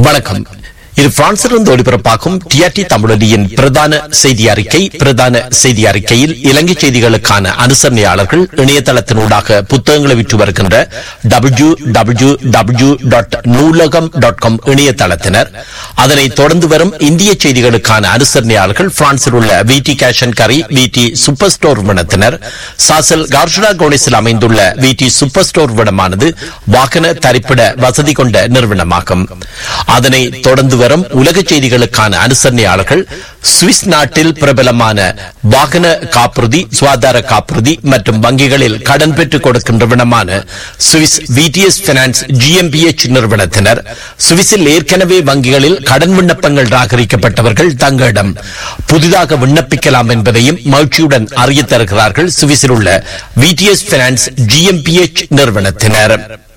வணக்கம் இது பிரான்சிலிருந்து ஒளிபரப்பாகும் டிஆர்டி தமிழொலியின் பிரதான செய்தி அறிக்கை பிரதான செய்தி அறிக்கையில் இலங்கை செய்திகளுக்கான அனுசரணையாளர்கள் இணையதளத்தினூடாக புத்தகங்களை விற்று வருகின்ற W W W dot Noolaham dot com இணையதளத்தினர் அதனைத் தொடர்ந்து வரும் இந்திய செய்திகளுக்கான அனுசரணையாளர்கள் பிரான்சில் உள்ள விடி கேஷன் கரி விடி சூப்பர் ஸ்டோர் வினத்தினர் சாசல் கார்ஷுடா கோனிஸில் அமைந்துள்ள விடி சூப்பர் ஸ்டோர் விடமானது வாகன தரிப்பிட வசதி கொண்ட நிறுவனமாகும் அதனை தொடர்ந்து வரும் உலக செய்திகளுக்கான அனுசரணையாளர்கள் சுவிஸ் நாட்டில் பிரபலமான வாகன காப்புறுதி சுகாதார காப்புறுதி மற்றும் வங்கிகளில் கடன் பெற்றுக் கொடுக்கும் நிறுவனமான சுவிஸ் விடிஎஸ் பினான்ஸ் ஜிஎம்பிஎச் நிறுவனத்தினர் சுவிஸில் ஏற்கனவே வங்கிகளில் கடன் விண்ணப்பங்கள் ராகரிக்கப்பட்டவர்கள் தங்களிடம் புதிதாக விண்ணப்பிக்கலாம் என்பதையும் மகிழ்ச்சியுடன் அறிய தருகிறார்கள் சுவிஸில் உள்ள விடிஎஸ் பினான்ஸ் ஜிஎம்பிஎச் நிறுவனத்தினர்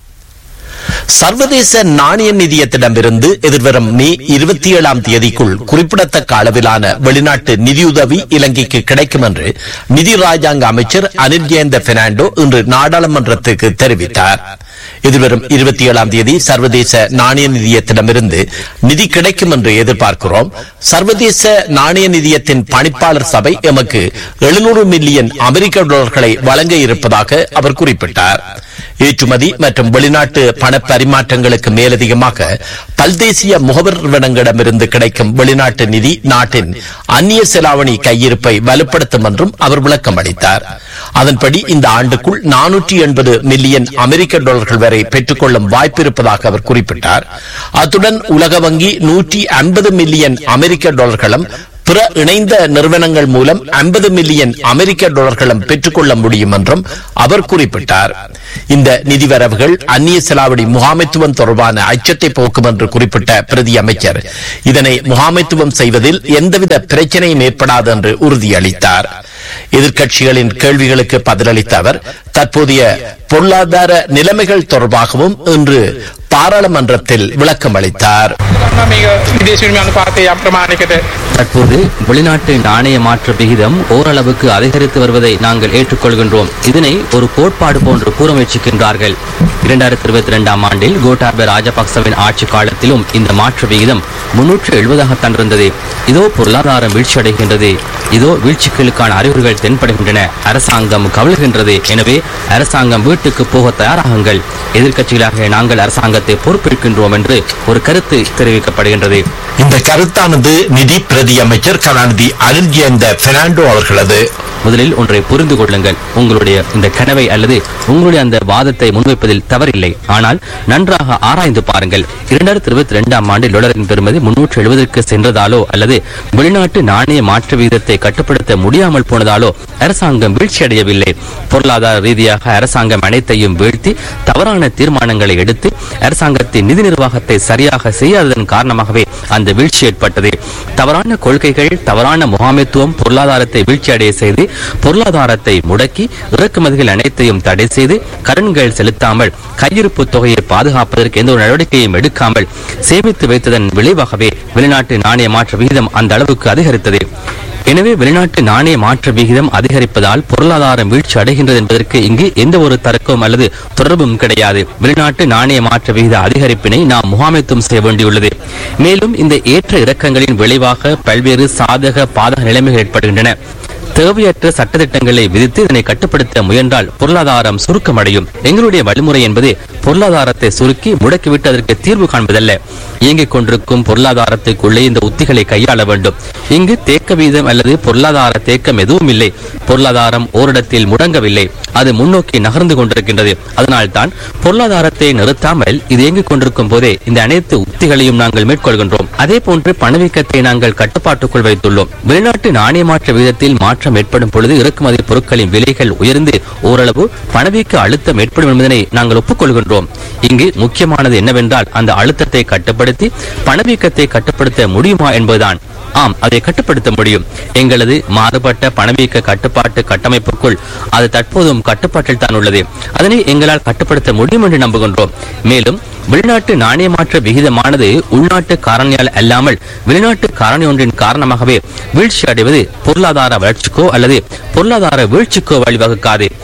சர்வதேச நாணய நிதியத்திடமிருந்து எதிர்வரும் மே இருபத்தி ஏழாம் தேதிக்குள் குறிப்பிடத்தக்க அளவிலான வெளிநாட்டு நிதியுதவி இலங்கைக்கு கிடைக்கும் என்று நிதி ராஜாங்க அமைச்சர் அனில் ஜெயந்த பெர்னாண்டோ இன்று நாடாளுமன்றத்துக்கு தெரிவித்தார் எதிர்வரும் இருபத்தி ஏழாம் தேதி சர்வதேச நாணய நிதியத்திடமிருந்து நிதி கிடைக்கும் என்று எதிர்பார்க்கிறோம் சர்வதேச நாணய நிதியத்தின் பணிப்பாளர் சபை எமக்கு எழுநூறு மில்லியன் அமெரிக்க டாலர்களை வழங்க இருப்பதாக அவர் குறிப்பிட்டார் ஏற்றுமதி மற்றும் வெளிநாட்டு பண பரிமாற்றங்களுக்கு மேலதிகமாக பல்தேசிய முகவர் நிறுவனங்களிடமிருந்து கிடைக்கும் வெளிநாட்டு நிதி நாட்டின் அந்நிய செலாவணி கையிருப்பை வலுப்படுத்தும் என்றும் அவர் விளக்கம் அளித்தார் அதன்படி இந்த ஆண்டுக்குள் நானூற்றி எண்பது மில்லியன் அமெரிக்க டாலர்கள் வரை பெற்றுக்கொள்ளும் வாய்ப்பு இருப்பதாக அவர் குறிப்பிட்டார் அத்துடன் உலக வங்கி நூற்றி ஐம்பது மில்லியன் அமெரிக்க டாலர்களும் பிற இணைந்த நிறுவனங்கள் மூலம் ஐம்பது மில்லியன் அமெரிக்க டாலர்களும் பெற்றுக்கொள்ள முடியும் என்றும் அவர் குறிப்பிட்டார் இந்த நிதி வரவுகள் அந்நிய செலாவணி முகாமைத்துவம் தொடர்பான அச்சத்தை போக்கும் என்று குறிப்பிட்ட பிரதி அமைச்சர் இதனை முகாமைத்துவம் செய்வதில் எந்தவித பிரச்சனையும் ஏற்படாது என்று உறுதியளித்தார் எதிர்க்கட்சிகளின் கேள்விகளுக்கு பதிலளித்த அவர் தற்போதைய பொருளாதார நிலைமைகள் தொடர்பாகவும் இன்று பாராளுமன்றத்தில் விளக்கம் அளித்தார் දන්නවා මේක විදේශ විනිමය අනුපාතය යම් ප්‍රමාණයකට தற்போது வெளிநாட்டு நாணய மாற்று விகிதம் ஓரளவுக்கு அதிகரித்து வருவதை நாங்கள் ஏற்றுக்கொள்கின்றோம் இதனை ஒரு கோட்பாடு போன்று கூற முயற்சிக்கின்றார்கள் இரண்டாயிரத்தி இருபத்தி இரண்டாம் ஆண்டில் கோட்டாபய ராஜபக்சவின் ஆட்சி காலத்திலும் இந்த மாற்று விகிதம் முன்னூற்று எழுபதாக தந்திருந்தது இதோ பொருளாதாரம் வீழ்ச்சியடைகின்றது இதோ வீழ்ச்சிகளுக்கான அறிகுறிகள் தென்படுகின்றன அரசாங்கம் கவல்கின்றது எனவே அரசாங்கம் வீட்டுக்கு போக தயாராகுங்கள் எதிர்க்கட்சிகளாக நாங்கள் அரசாங்கத்தை பொறுப்பேற்கின்றோம் என்று ஒரு கருத்து தெரிவிக்கப்படுகின்றது இந்த கருத்தானது நிதி பிரதி அமைச்சர் கலாநிதி அனில் ஜெயந்த பெர்னாண்டோ அவர்களது முதலில் ஒன்றை புரிந்து கொள்ளுங்கள் உங்களுடைய இந்த கனவை அல்லது உங்களுடைய அந்த வாதத்தை முன்வைப்பதில் தவறில்லை ஆனால் நன்றாக ஆராய்ந்து பாருங்கள் இரண்டாயிரத்தி இருபத்தி இரண்டாம் ஆண்டு டாலரின் பெறுமதி முன்னூற்று எழுபதற்கு சென்றதாலோ அல்லது வெளிநாட்டு நாணய மாற்று விகிதத்தை கட்டுப்படுத்த முடியாமல் போனதாலோ அரசாங்கம் வீழ்ச்சியடையவில்லை பொருளாதார ரீதியாக அரசாங்கம் அனைத்தையும் வீழ்த்தி தவறான தீர்மானங்களை எடுத்து அரசாங்கத்தின் நிதி நிர்வாகத்தை சரியாக செய்யாததன் காரணமாகவே அந்த வீழ்ச்சி ஏற்பட்டது தவறான கொள்கைகள் தவறான முகாமைத்துவம் பொருளாதாரத்தை வீழ்ச்சியடைய செய்து பொருளாதாரத்தை முடக்கி இறக்குமதிகள் அனைத்தையும் தடை செய்து கடன்கள் செலுத்தாமல் கையிருப்பு தொகையை பாதுகாப்பதற்கு எந்த ஒரு நடவடிக்கையும் எடுக்காமல் சேமித்து வைத்ததன் விளைவாகவே வெளிநாட்டு நாணய மாற்று விகிதம் அந்த அளவுக்கு அதிகரித்தது எனவே வெளிநாட்டு நாணய மாற்று விகிதம் அதிகரிப்பதால் பொருளாதாரம் வீழ்ச்சி அடைகின்றது என்பதற்கு இங்கு எந்த ஒரு தர்க்கமும் அல்லது தொடர்பும் கிடையாது வெளிநாட்டு நாணய மாற்று விகித அதிகரிப்பினை நாம் முகாமைத்துவம் செய்ய வேண்டியுள்ளது மேலும் இந்த ஏற்ற இறக்கங்களின் விளைவாக பல்வேறு சாதக பாதக நிலைமைகள் ஏற்படுகின்றன தேவையற்ற சட்டத்திட்டங்களை விதித்து இதனை கட்டுப்படுத்த முயன்றால் பொருளாதாரம் சுருக்கமடையும் எங்களுடைய வழிமுறை என்பது பொருளாதாரத்தை சுருக்கி முடக்கிவிட்டு அதற்கு தீர்வு காண்பதல்ல இயங்கிக் கொண்டிருக்கும் பொருளாதாரத்துக்குள்ளே இந்த உத்திகளை கையாள வேண்டும் இங்கு தேக்க வீதம் அல்லது பொருளாதார தேக்கம் எதுவும் இல்லை பொருளாதாரம் ஓரிடத்தில் முடங்கவில்லை அது முன்னோக்கி நகர்ந்து கொண்டிருக்கின்றது அதனால்தான் பொருளாதாரத்தை நிறுத்தாமல் இது இயங்கிக் கொண்டிருக்கும் போதே இந்த அனைத்து உத்திகளையும் நாங்கள் மேற்கொள்கின்றோம் அதே போன்று பணவீக்கத்தை நாங்கள் கட்டுப்பாட்டுக்குள் வைத்துள்ளோம் வெளிநாட்டு நாணய மாற்று விகிதத்தில் மாற்றம் ஏற்படும் பொழுது இறக்குமதி பொருட்களின் விலைகள் உயர்ந்து ஓரளவு பணவீக்க அழுத்தம் ஏற்படும் என்பதனை நாங்கள் ஒப்புக்கொள்கின்றோம் இங்கு முக்கியமானது என்னவென்றால் அந்த அழுத்தத்தை கட்டுப்படுத்தி பணவீக்கத்தை கட்டுப்படுத்த முடியுமா என்பதுதான் ஆம் அதை கட்டுப்படுத்த முடியும் எங்களது மாறுபட்ட பணவீக்க கட்டுப்பாட்டு கட்டமைப்புக்குள் அது தற்போதும் கட்டுப்பாட்டில் தான் உள்ளது அதனை எங்களால் கட்டுப்படுத்த முடியும் என்று நம்புகின்றோம் மேலும் வெளிநாட்டு நாணய மாற்ற விகிதமானது உள்நாட்டு காரணியால் அல்லாமல் வெளிநாட்டு காரணி ஒன்றின் காரணமாகவே வீழ்ச்சி அடைவது பொருளாதார வளர்ச்சிக்கோ அல்லது பொருளாதார வீழ்ச்சிக்கோ வழிவகுக்காது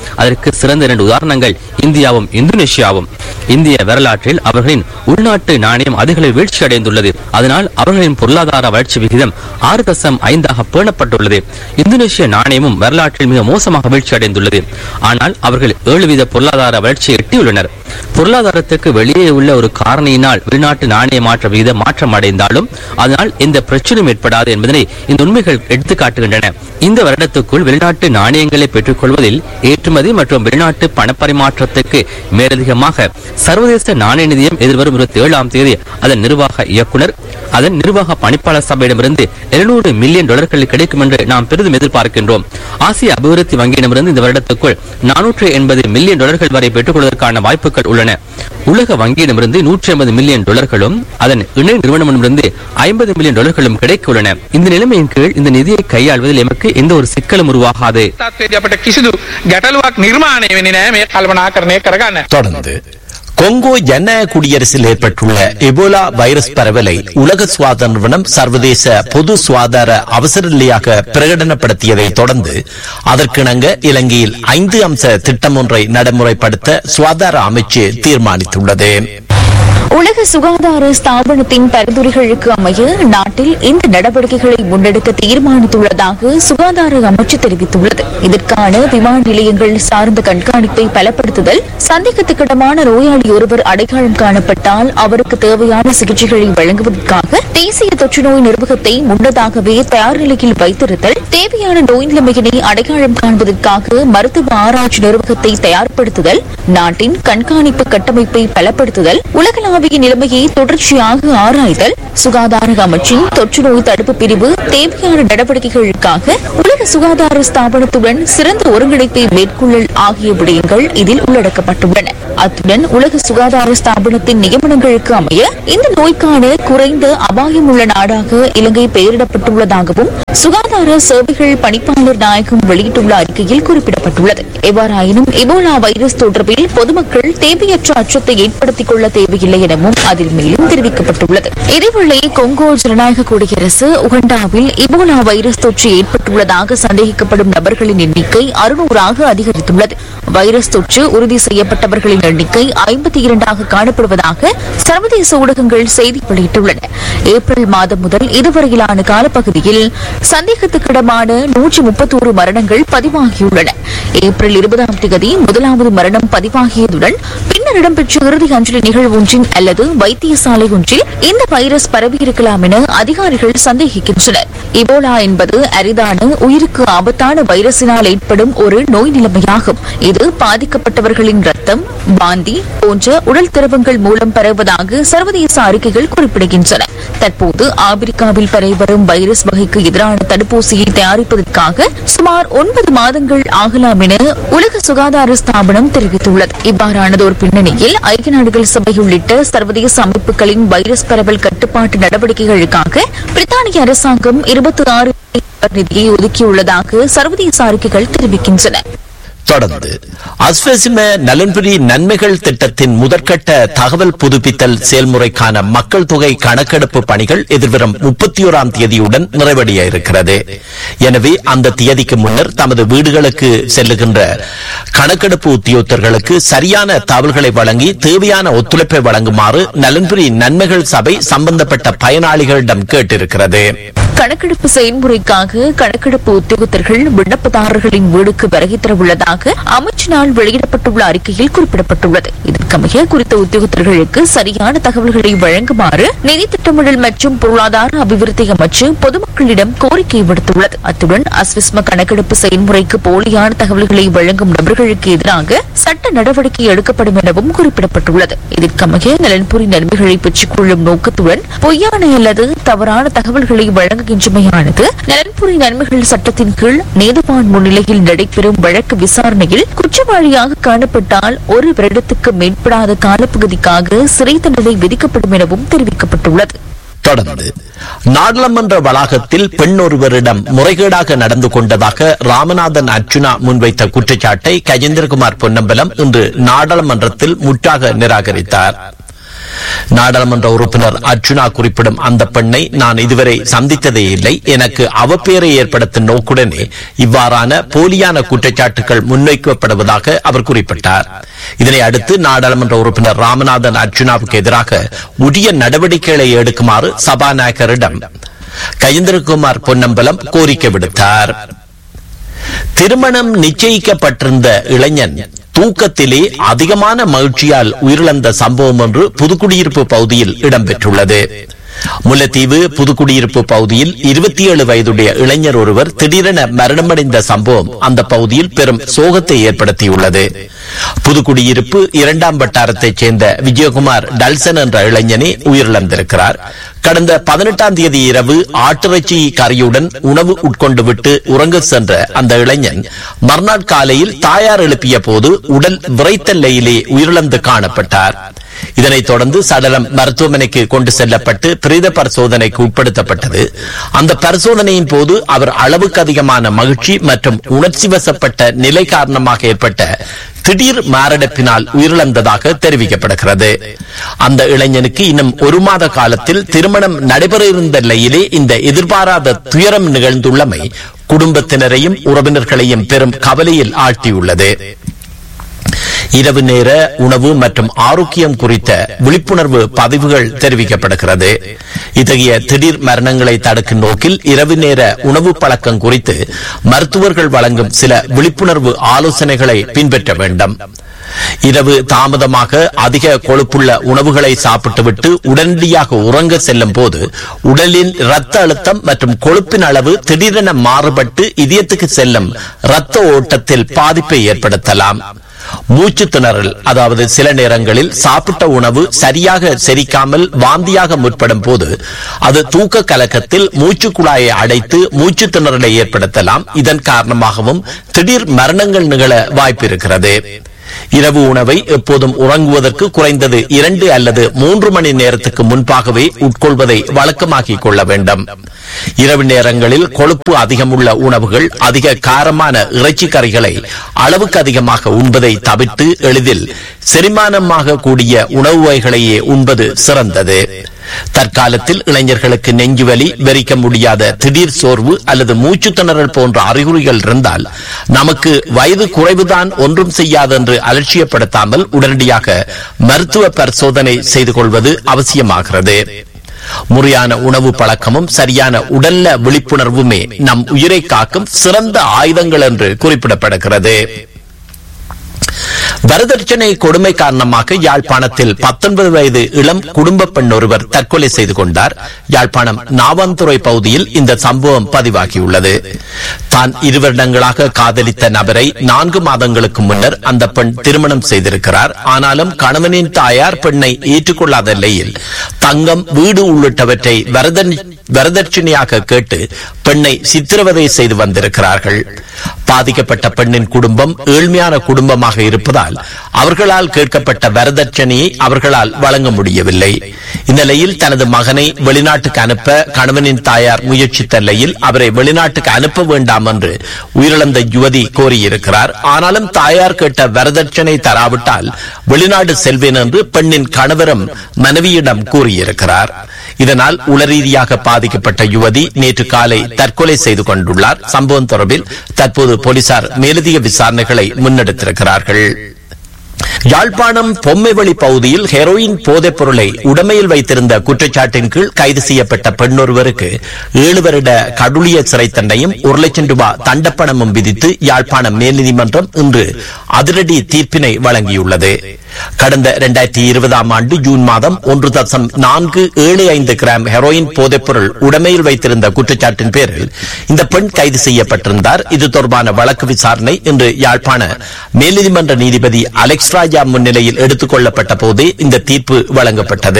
அதற்கு சிறந்த இரண்டு உதாரணங்கள் இந்தியாவும் இந்தோனேஷியாவும் இந்திய வரலாற்றில் அவர்களின் உள்நாட்டு நாணயம் அதிகளவில் வீழ்ச்சி அடைந்துள்ளது அதனால் அவர்களின் பொருளாதார வளர்ச்சி விகிதம் ஆறு தசம் ஐந்தாக பேணப்பட்டுள்ளது இந்தோனேஷிய நாணயமும் வரலாற்றில் மிக மோசமாக வீழ்ச்சி அடைந்துள்ளது ஆனால் அவர்கள் ஏழு வீத பொருளாதார வளர்ச்சியை எட்டியுள்ளனர் பொருளாதாரத்துக்கு வெளியே உள்ள ஒரு காரணியினால் வெளிநாட்டு நாணய மாற்ற விகிதம் மாற்றம் அடைந்தாலும் அதனால் எந்த பிரச்சனையும் ஏற்படாது என்பதனை இந்த உண்மைகள் எடுத்துக்காட்டுகின்றன இந்த வருடத்துக்குள் வெளிநாட்டு நாணயங்களை பெற்றுக் கொள்வதில் ஏற்றுமதி மற்றும் வெளிநாட்டு பணப்பரிமாற்றத்துக்கு மேலதிகமாக சர்வதேச நாணய நிதியம் எதிர்வரும் இருபத்தி ஏழாம் தேதி அதன் நிர்வாக இயக்குனர் அதன் நிர்வாக பணிப்பாளர் சபையிடமிருந்து 700 மில்லியன் டாலர்கள் கிடைக்கும் என்று நாம் பெரிதும் எதிர்பார்க்கின்றோம் ஆசிய அபிவிருத்தி வங்கியிடமிருந்து இந்த வருடத்துக்குள் நானூற்று எண்பது மில்லியன் டாலர்கள் வரை பெற்றுக் கொள்வதற்கான வாய்ப்புகள் உள்ளன உலக வங்கியிடமிருந்து நூற்றி ஐம்பது மில்லியன் டாலர்களும் அதன் இணை நிறுவனமிடமிருந்து ஐம்பது மில்லியன் டாலர்களும் கிடைக்க உள்ளன இந்த நிலைமையின் கீழ் இந்த நிதியை கையாள்வதில் எமக்கு எந்த ஒரு சிக்கலும் உருவாகாது තත්වේදී අපට කිසිදු ගැටලුවක් නිර්මාණය වෙන්නේ නැහැ මේ කල්පනාකරණය කරගන්න. தொடர்ந்து கொங்கோ ஜன குடியரசில் ஏற்பட்டுள்ள எபோலா வைரஸ் பரவலை உலக சுகாதார நிறுவனம் சர்வதேச பொது சுகாதார அவசர நிலையாக பிரகடனப்படுத்தியதை தொடர்ந்து அதற்கிணங்க இலங்கையில் ஐந்து அம்ச திட்டம் ஒன்றை நடைமுறைப்படுத்த சுகாதார அமைச்சு தீர்மானித்துள்ளது உலக சுகாதார ஸ்தாபனத்தின் பரிந்துரைகளுக்கு அமைய நாட்டில் இந்த நடவடிக்கைகளை முன்னெடுக்க தீர்மானித்துள்ளதாக சுகாதார அமைச்சு தெரிவித்துள்ளது இதற்கான விமான நிலையங்கள் சார்ந்த கண்காணிப்பை பலப்படுத்துதல் சந்தேகத்துக்கிடமான நோயாளி ஒருவர் அடையாளம் காணப்பட்டால் அவருக்கு தேவையான சிகிச்சைகளை வழங்குவதற்காக தேசிய தொற்றுநோய் நிர்வாகத்தை முன்னதாகவே தயார் நிலையில் வைத்திருத்தல் தேவையான நோய் நிலைமையினை அடையாளம் காண்பதற்காக மருத்துவ ஆராய்ச்சி நிர்வாகத்தை தயார்படுத்துதல் நாட்டின் கண்காணிப்பு கட்டமைப்பை பலப்படுத்துதல் உலகளாவிய நிலைமையை தொடர்ச்சியாக ஆராய்தல் சுகாதார அமைச்சின் தொற்று நோய் தடுப்பு பிரிவு தேவையான நடவடிக்கைகளுக்காக உலக சுகாதார ஸ்தாபனத்துடன் சிறந்த ஒருங்கிணைப்பை மேற்கொள்ளல் ஆகிய விடயங்கள் இதில் உள்ளடக்கப்பட்டுள்ளன அத்துடன் உலக சுகாதார ஸ்தாபனத்தின் நியமனங்களுக்கு அமைய இந்த நோய்க்கான குறைந்த அபாயம் உள்ள நாடாக இலங்கை பெயரிடப்பட்டுள்ளதாகவும் சுகாதார சேவைகள் பணிப்பாளர் நாயகம் வெளியிட்டுள்ள அறிக்கையில் குறிப்பிடப்பட்டுள்ளது எவ்வாறாயினும் எபோலா வைரஸ் தொடர்பில் பொதுமக்கள் தேவையற்ற அச்சத்தை ஏற்படுத்திக் கொள்ள தேவையில்லை எனவும் அதில் மேலும் தெரிவிக்கப்பட்டுள்ளது இதேவேளை கொங்கோ ஜனநாயக குடியரசு உகண்டாவில் இபோலா வைரஸ் தொற்று ஏற்பட்டுள்ளதாக சந்தேகிக்கப்படும் நபர்களின் எண்ணிக்கை அறுநூறாக அதிகரித்துள்ளது வைரஸ் தொற்று உறுதி செய்யப்பட்டவர்களின் எண்ணிக்கை ஐம்பத்தி இரண்டாக காணப்படுவதாக சர்வதேச ஊடகங்கள் செய்தி வெளியிட்டுள்ளன ஏப்ரல் மாதம் முதல் இதுவரையிலான காலப்பகுதியில் சந்தேகத்துக்கிடமான நூற்றி முப்பத்தோரு மரணங்கள் பதிவாகியுள்ளன ஏப்ரல் இருபதாம் தேதி முதலாவது மரணம் பதிவாகியதுடன் பின்னர் இடம்பெற்ற இறுதி அஞ்சலி நிகழ்வு ஒன்றின் அல்லது வைத்தியசாலை ஒன்றில் இந்த வைரஸ் பரவியிருக்கலாம் என அதிகாரிகள் சந்தேகிக்கின்றனர் இபோலா என்பது அரிதான உயிருக்கு ஆபத்தான வைரஸினால் ஏற்படும் ஒரு நோய் நிலைமையாகும் இது பாதிக்கப்பட்டவர்களின் ரத்தம் வாந்தி போன்ற உடல் திரவங்கள் மூலம் பரவுவதாக சர்வதேச அறிக்கைகள் குறிப்பிடுகின்றன தற்போது ஆப்பிரிக்காவில் பரவி வரும் வைரஸ் வகைக்கு எதிரான தடுப்பூசியை தயாரிப்பதற்காக சுமார் ஒன்பது மாதங்கள் ஆகலாம் என உலக சுகாதார ஸ்தாபனம் தெரிவித்துள்ளது இவ்வாறானதோர் பின்னணியில் ஐக்கிய நாடுகள் சபை உள்ளிட்ட சர்வதேச அமைப்புகளின் வைரஸ் பரவல் கட்டுப்பாட்டு நடவடிக்கைகளுக்காக பிரித்தானிய அரசாங்கம் இருபத்தி ஆறு நிதியை ஒதுக்கியுள்ளதாக சர்வதேச அறிக்கைகள் தெரிவிக்கின்றன தொடர்ந்து அஸ்வசிம நலன்புரி நன்மைகள் திட்டத்தின் முதற்கட்ட தகவல் புதுப்பித்தல் செயல்முறைக்கான மக்கள் தொகை கணக்கெடுப்பு பணிகள் எதிர்வரும் முப்பத்தி ஓராம் தேதியுடன் நிறைவடைய இருக்கிறது எனவே அந்த தேதிக்கு முன்னர் தமது வீடுகளுக்கு செல்லுகின்ற கணக்கெடுப்பு உத்தியோகத்தர்களுக்கு சரியான தகவல்களை வழங்கி தேவையான ஒத்துழைப்பை வழங்குமாறு நலன்புரி நன்மைகள் சபை சம்பந்தப்பட்ட பயனாளிகளிடம் கேட்டிருக்கிறது கணக்கெடுப்பு செயல்முறைக்காக கணக்கெடுப்பு உத்தியோகத்தர்கள் விண்ணப்பதாரர்களின் வீடுக்கு வருகை தரவுள்ளதாக அமைச்சினால் வெளியிடப்பட்டுள்ள அறிக்கையில் குறிப்பிடப்பட்டுள்ளது இதற்கமைய குறித்த உத்தியோகத்தர்களுக்கு சரியான தகவல்களை வழங்குமாறு நிதி திட்டமிடல் மற்றும் பொருளாதார அபிவிருத்தி அமைச்சு பொதுமக்களிடம் கோரிக்கை விடுத்துள்ளது அத்துடன் அஸ்விஸ்ம கணக்கெடுப்பு செயல்முறைக்கு போலியான தகவல்களை வழங்கும் நபர்களுக்கு எதிராக சட்ட நடவடிக்கை எடுக்கப்படும் எனவும் குறிப்பிடப்பட்டுள்ளது இதற்கமைய நலன்புரி நன்மைகளை பெற்றுக் கொள்ளும் நோக்கத்துடன் பொய்யான அல்லது தவறான தகவல்களை வழங்குகின்றமையானது நலன்புரி நன்மைகள் சட்டத்தின் கீழ் நீதிவான் முன்னிலையில் நடைபெறும் வழக்கு விசாரணையில் குற்றவாளியாக காணப்பட்டால் ஒரு வருடத்துக்கு மேற்படாத காலப்பகுதிக்காக சிறை தண்டனை விதிக்கப்படும் எனவும் தெரிவிக்கப்பட்டுள்ளது தொடர்ந்து நாடாளுமன்ற வளாகத்தில் பெண் ஒருவரிடம் முறைகேடாக நடந்து கொண்டதாக ராமநாதன் அர்ச்சுனா முன்வைத்த குற்றச்சாட்டை கஜேந்திரகுமார் பொன்னம்பலம் இன்று நாடாளுமன்றத்தில் முற்றாக நிராகரித்தார் நாடாளுமன்ற உறுப்பினர் அர்ச்சுனா குறிப்பிடும் அந்த பெண்ணை நான் இதுவரை சந்தித்ததே இல்லை எனக்கு அவப்பேரை ஏற்படுத்தும் நோக்குடனே இவ்வாறான போலியான குற்றச்சாட்டுகள் முன்வைக்கப்படுவதாக அவர் குறிப்பிட்டார் இதனை அடுத்து நாடாளுமன்ற உறுப்பினர் ராமநாதன் அர்ச்சுனாவுக்கு எதிராக உரிய நடவடிக்கைகளை எடுக்குமாறு சபாநாயகரிடம் கஜேந்திரகுமார் பொன்னம்பலம் கோரிக்கை விடுத்தார் திருமணம் நிச்சயிக்கப்பட்டிருந்த இளைஞன் தூக்கத்திலே அதிகமான மகிழ்ச்சியால் உயிரிழந்த சம்பவம் ஒன்று புதுக்குடியிருப்பு பகுதியில் இடம்பெற்றுள்ளது முல்லைத்தீவு புதுக்குடியிருப்பு பகுதியில் இருபத்தி ஏழு வயதுடைய இளைஞர் ஒருவர் திடீரென மரணமடைந்த சம்பவம் அந்த பகுதியில் பெரும் சோகத்தை ஏற்படுத்தியுள்ளது புதுக்குடியிருப்பு இரண்டாம் வட்டாரத்தைச் சேர்ந்த விஜயகுமார் டல்சன் என்ற இளைஞனே உயிரிழந்திருக்கிறார் கடந்த பதினெட்டாம் தேதி இரவு ஆட்டிறைச்சி கறியுடன் உணவு உட்கொண்டு விட்டு உறங்க சென்ற அந்த இளைஞன் மறுநாள் காலையில் தாயார் எழுப்பிய போது உடல் விரைத்தல்லையிலே உயிரிழந்து காணப்பட்டார் இதனைத் தொடர்ந்து சடலம் மருத்துவமனைக்கு கொண்டு செல்லப்பட்டு பிரேத பரிசோதனைக்கு உட்படுத்தப்பட்டது அந்த பரிசோதனையின் போது அவர் அளவுக்கு அதிகமான மகிழ்ச்சி மற்றும் உணர்ச்சி வசப்பட்ட நிலை காரணமாக ஏற்பட்ட திடீர் மாரடைப்பினால் உயிரிழந்ததாக தெரிவிக்கப்படுகிறது அந்த இளைஞனுக்கு இன்னும் ஒரு மாத காலத்தில் திருமணம் நடைபெற இருந்த நிலையிலே இந்த எதிர்பாராத துயரம் நிகழ்ந்துள்ளமை குடும்பத்தினரையும் உறவினர்களையும் பெரும் கவலையில் ஆழ்த்தியுள்ளது இரவு நேர உணவு மற்றும் ஆரோக்கியம் குறித்த விழிப்புணர்வு பதிவுகள் தெரிவிக்கப்படுகிறது இத்தகைய திடீர் மரணங்களை தடுக்கும் நோக்கில் இரவு நேர உணவு பழக்கம் குறித்து மருத்துவர்கள் வழங்கும் சில விழிப்புணர்வு ஆலோசனைகளை பின்பற்ற வேண்டும் இரவு தாமதமாக அதிக கொழுப்புள்ள உணவுகளை சாப்பிட்டுவிட்டு உடனடியாக உறங்க செல்லும் போது உடலின் இரத்த அழுத்தம் மற்றும் கொழுப்பின் அளவு திடீரென மாறுபட்டு இதயத்துக்கு செல்லும் இரத்த ஓட்டத்தில் பாதிப்பை ஏற்படுத்தலாம் மூச்சு திணறல் அதாவது சில நேரங்களில் சாப்பிட்ட உணவு சரியாக செரிக்காமல் வாந்தியாக முற்படும் போது அது தூக்க கலக்கத்தில் மூச்சு குழாயை அடைத்து மூச்சு திணறலை ஏற்படுத்தலாம் இதன் காரணமாகவும் திடீர் மரணங்கள் நிகழ வாய்ப்பு இருக்கிறது இரவு உணவை எப்போதும் உறங்குவதற்கு குறைந்தது இரண்டு அல்லது மூன்று மணி நேரத்துக்கு முன்பாகவே உட்கொள்வதை வழக்கமாக்கிக் கொள்ள வேண்டும் இரவு நேரங்களில் கொழுப்பு அதிகமுள்ள உணவுகள் அதிக காரமான இறைச்சி கறிகளை அளவுக்கு அதிகமாக உண்பதை தவிர்த்து எளிதில் செரிமானமாக கூடிய உணவு வகைகளையே உண்பது சிறந்தது தற்காலத்தில் இளைஞர்களுக்கு நெஞ்சுவலி வெறிக்க முடியாத திடீர் சோர்வு அல்லது மூச்சு திணறல் போன்ற அறிகுறிகள் இருந்தால் நமக்கு வயது குறைவுதான் ஒன்றும் செய்யாது என்று அலட்சியப்படுத்தாமல் உடனடியாக மருத்துவ பரிசோதனை செய்து கொள்வது அவசியமாகிறது முறையான உணவு பழக்கமும் சரியான உடல்ல விழிப்புணர்வுமே நம் உயிரை காக்கும் சிறந்த ஆயுதங்கள் என்று குறிப்பிடப்படுகிறது வரதட்சணை கொடுமை காரணமாக யாழ்ப்பாணத்தில் பத்தொன்பது வயது இளம் குடும்ப பெண் ஒருவர் தற்கொலை செய்து கொண்டார் யாழ்ப்பாணம் நாவந்துறை பகுதியில் இந்த சம்பவம் பதிவாகியுள்ளது தான் இரு வருடங்களாக காதலித்த நபரை நான்கு மாதங்களுக்கு முன்னர் அந்த பெண் திருமணம் செய்திருக்கிறார் ஆனாலும் கணவனின் தாயார் பெண்ணை ஏற்றுக்கொள்ளாத நிலையில் தங்கம் வீடு உள்ளிட்டவற்றை வரதன் வரதட்சணையாக கேட்டு பெண்ணை சித்திரவதை செய்து வந்திருக்கிறார்கள் பாதிக்கப்பட்ட பெண்ணின் குடும்பம் ஏழ்மையான குடும்பமாக இருப்பதால் அவர்களால் கேட்கப்பட்ட வரதட்சணையை அவர்களால் வழங்க முடியவில்லை இந்நிலையில் தனது மகனை வெளிநாட்டுக்கு அனுப்ப கணவனின் தாயார் முயற்சித்த நிலையில் அவரை வெளிநாட்டுக்கு அனுப்ப வேண்டாம் என்று உயிரிழந்த யுவதி கோரியிருக்கிறார் ஆனாலும் தாயார் கேட்ட வரதட்சணை தராவிட்டால் வெளிநாடு செல்வேன் என்று பெண்ணின் கணவரும் மனைவியிடம் கூறியிருக்கிறார் இதனால் உளரீதியாக பாதிக்கப்பட்ட யுவதி நேற்று காலை தற்கொலை செய்து கொண்டுள்ளார் சம்பவம் தொடர்பில் தற்போது போலீசார் மேலதிக விசாரணைகளை முன்னெடுத்திருக்கிறார்கள் யாழ்ப்பாணம் பொம்மைவெளி பகுதியில் ஹெரோயின் போதைப் பொருளை உடமையில் வைத்திருந்த குற்றச்சாட்டின் கீழ் கைது செய்யப்பட்ட பெண்ணொருவருக்கு ஏழு வருட கடூழிய சிறை தண்டையும் ஒரு லட்சம் ரூபாய் தண்டப்பணமும் விதித்து யாழ்ப்பாணம் மேல்நீதிமன்றம் இன்று அதிரடி தீர்ப்பினை வழங்கியுள்ளது கடந்த இரண்டாயிரத்தி இருபதாம் ஆண்டு ஜூன் மாதம் ஒன்று தசம் நான்கு ஏழு ஐந்து கிராம் ஹெரோயின் போதைப்பொருள் உடமையில் வைத்திருந்த குற்றச்சாட்டின் பேரில் இந்த பெண் கைது செய்யப்பட்டிருந்தார் இது தொடர்பான வழக்கு விசாரணை இன்று யாழ்ப்பாண மேல்நீதிமன்ற நீதிபதி அலெக்ஸ் ராஜா முன்னிலையில் எடுத்துக் கொள்ளப்பட்ட போதே இந்த தீர்ப்பு வழங்கப்பட்டது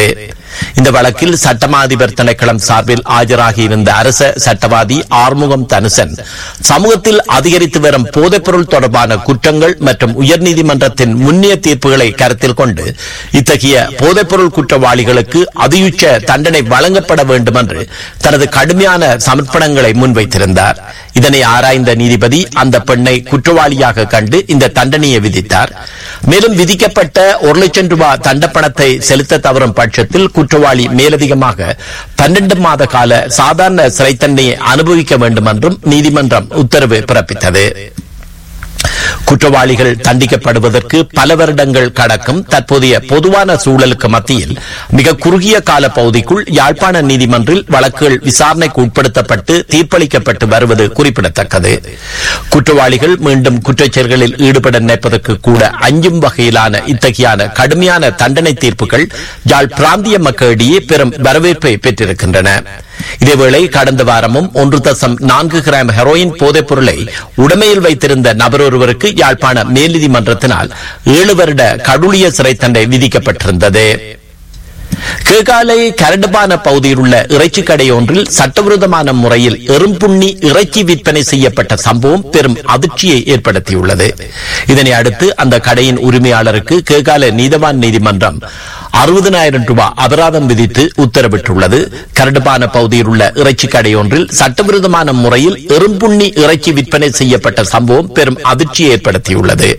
இந்த வழக்கில் சட்டமாதிபர் திணைக்களம் சார்பில் ஆஜராகியிருந்த அரச சட்டவாதி ஆறுமுகம் தனுசன் சமூகத்தில் அதிகரித்து வரும் போதைப்பொருள் தொடர்பான குற்றங்கள் மற்றும் உயர்நீதிமன்றத்தின் முன்னிய தீர்ப்புகளை கருத்தில் கொண்டு இத்தகைய போதைப்பொருள் குற்றவாளிகளுக்கு அதியுச்ச தண்டனை வழங்கப்பட வேண்டும் என்று தனது கடுமையான சமர்ப்பணங்களை முன்வைத்திருந்தார் இதனை ஆராய்ந்த நீதிபதி அந்த பெண்ணை குற்றவாளியாக கண்டு இந்த தண்டனையை விதித்தார் மேலும் விதிக்கப்பட்ட ஒரு லட்சம் ரூபாய் தண்டப்பணத்தை செலுத்த தவறும் பட்சத்தில் குற்றவாளி மேலதிகமாக பன்னெண்டு மாத கால சாதாரண சிறை தண்டனையை அனுபவிக்க வேண்டும் என்றும் நீதிமன்றம் உத்தரவு பிறப்பித்தது குற்றவாளிகள் தண்டிக்கப்படுவதற்கு பல வருடங்கள் கடக்கும் தற்போதைய பொதுவான சூழலுக்கு மத்தியில் மிக குறுகிய கால பகுதிக்குள் யாழ்ப்பாண நீதிமன்றில் வழக்குகள் விசாரணைக்கு உட்படுத்தப்பட்டு தீர்ப்பளிக்கப்பட்டு வருவது குறிப்பிடத்தக்கது குற்றவாளிகள் மீண்டும் குற்றச்செயல்களில் ஈடுபட நினைப்பதற்கு கூட அஞ்சும் வகையிலான இத்தகையான கடுமையான தண்டனை தீர்ப்புகள் யாழ் பிராந்திய மக்களிடையே பெரும் வரவேற்பை பெற்றிருக்கின்றன இதேவேளை கடந்த வாரமும் ஒன்று தசம் நான்கு கிராம் ஹெரோயின் போதைப் பொருளை உடமையில் வைத்திருந்த நபர் ஒருவருக்கு யாழ்ப்பாண மேல் நீதிமன்றத்தினால் ஏழு வருட கடூழிய சிறை தண்டனை விதிக்கப்பட்டிருந்தது கேகாலை கரடுபான பகுதியில் உள்ள இறைச்சி கடை ஒன்றில் சட்டவிரோதமான முறையில் எறும்புண்ணி இறைச்சி விற்பனை செய்யப்பட்ட சம்பவம் பெரும் அதிர்ச்சியை ஏற்படுத்தியுள்ளது இதனை அடுத்து அந்த கடையின் உரிமையாளருக்கு கேகால நீதவான் நீதிமன்றம் அறுபதனாயிரம் ரூபாய் அபராதம் விதித்து உத்தரவிட்டுள்ளது கரடுபான பகுதியில் உள்ள இறைச்சி கடை ஒன்றில் சட்டவிரோதமான முறையில் எறும்புண்ணி இறைச்சி விற்பனை செய்யப்பட்ட சம்பவம் பெரும் அதிர்ச்சியை ஏற்படுத்தியுள்ளது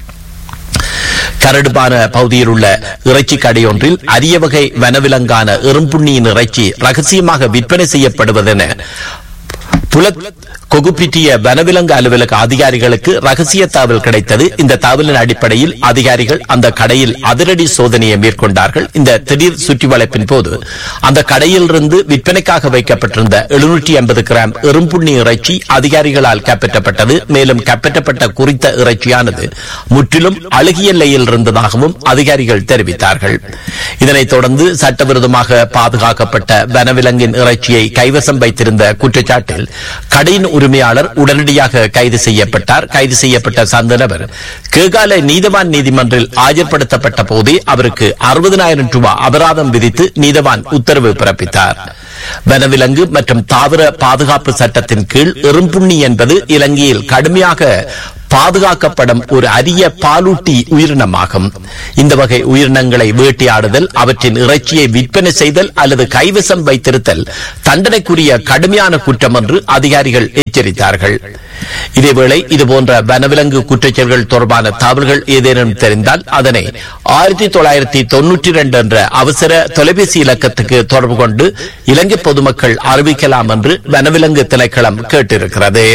கரடுபான பகுதியில் உள்ள இறைச்சி கடையொன்றில் அரிய வகை வனவிலங்கான எறும்புண்ணியின் இறைச்சி ரகசியமாக விற்பனை செய்யப்படுவதென புலத் கொகுப்பிட்டிய வனவிலங்கு அலுவலக அதிகாரிகளுக்கு ரகசிய தகவல் கிடைத்தது இந்த தகவலின் அடிப்படையில் அதிகாரிகள் அந்த கடையில் அதிரடி சோதனையை மேற்கொண்டார்கள் இந்த திடீர் சுற்றி வளைப்பின் போது அந்த கடையில் இருந்து விற்பனைக்காக வைக்கப்பட்டிருந்த எழுநூற்றி ஐம்பது கிராம் எறும்புண்ணி இறைச்சி அதிகாரிகளால் கைப்பற்றப்பட்டது மேலும் கைப்பற்றப்பட்ட குறித்த இறைச்சியானது முற்றிலும் அழுகிய நிலையில் இருந்ததாகவும் அதிகாரிகள் தெரிவித்தார்கள் இதனைத் தொடர்ந்து சட்டவிரோதமாக பாதுகாக்கப்பட்ட வனவிலங்கின் இறைச்சியை கைவசம் வைத்திருந்த குற்றச்சாட்டில் கடையின் உரிமையாளர் உடனடியாக கைது செய்யப்பட்டார் கைது செய்யப்பட்ட சந்த நபர் கேகால நீதவான் நீதிமன்றில் ஆஜர்படுத்தப்பட்ட போதே அவருக்கு அறுபதனாயிரம் ரூபாய் அபராதம் விதித்து நீதவான் உத்தரவு பிறப்பித்தார் வனவிலங்கு மற்றும் தாவர பாதுகாப்பு சட்டத்தின் கீழ் எறும்புண்ணி என்பது இலங்கையில் கடுமையாக பாதுகாக்கப்படும் ஒரு அரிய பாலூட்டி உயிரினமாகும் இந்த வகை உயிரினங்களை வேட்டையாடுதல் அவற்றின் இறைச்சியை விற்பனை செய்தல் அல்லது கைவசம் வைத்திருத்தல் தண்டனைக்குரிய கடுமையான குற்றம் என்று அதிகாரிகள் எச்சரித்தார்கள் இதேவேளை இதுபோன்ற வனவிலங்கு குற்றச்செயல்கள் தொடர்பான தகவல்கள் ஏதேனும் தெரிந்தால் அதனை ஆயிரத்தி தொள்ளாயிரத்தி தொன்னூற்றி இரண்டு என்ற அவசர தொலைபேசி இலக்கத்துக்கு தொடர்பு கொண்டு இலங்கை பொதுமக்கள் அறிவிக்கலாம் என்று வனவிலங்கு திணைக்களம் கேட்டிருக்கிறது